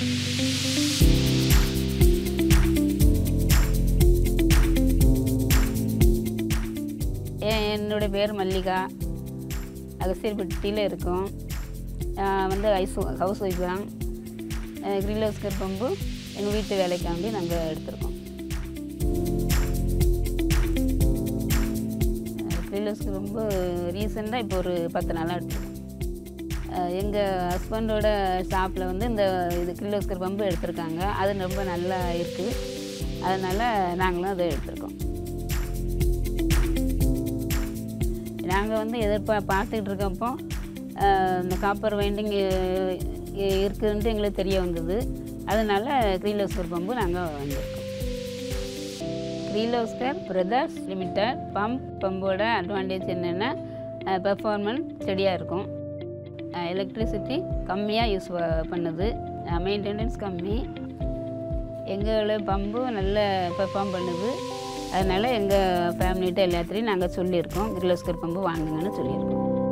எ- என்னுடைய பேர் மல்லிகா அகசியர்பட்டியில் இருக்கோம் நான் வந்து ஐஸ் ஹவுஸ் ஒய்ஃப் தான் கிரிலோஸ்கர் பம்பு எங்கள் வீட்டு வேலைக்காண்டி நாங்கள் எடுத்திருக்கோம் கிரிலோஸ்கர் பம்பு ரீசெண்டாக இப்போ ஒரு பத்து நாளாக எடுத்திருக்கோம் எங்கள் ஹஸ்பண்டோட ஷாப்பில் வந்து இந்த இது கிரிலோஸ்கர் பம்பு எடுத்திருக்காங்க அது ரொம்ப நல்லா இருக்குது அதனால் நாங்களும் அதை எடுத்திருக்கோம் நாங்கள் வந்து எதிர்ப்பா பார்த்துக்கிட்டு இருக்கப்போ அஹ், இந்த காப்பர் வைண்டிங் இருக்குதுன்ட்டு எங்களுக்கு தெரிய வந்தது அதனால் க்ரீலோஸ்கர் பம்பு நாங்கள் வந்திருக்கோம் க்ரீலோஸ்கர் பிரதர்ஸ் லிமிட்டட் பம்ப் பம்போட அட்வான்டேஜ் என்னென்னா பெர்ஃபார்மன்ஸ் ஸ்டெடியாக இருக்கும் எலக்ட்ரிசிட்டி கம்மியாக யூஸ் பண்ணுது மெயின்டெனன்ஸ் கம்மி எங்களோட பம்பு நல்ல பெர்ஃபார்ம் பண்ணுது அதனால் எங்கள் ஃபேமிலிகிட்ட எல்லாத்துலேயும் நாங்கள் சொல்லியிருக்கோம் கிர்லோஸ்கர் பம்பு வாங்குங்கன்னு சொல்லியிருக்கோம்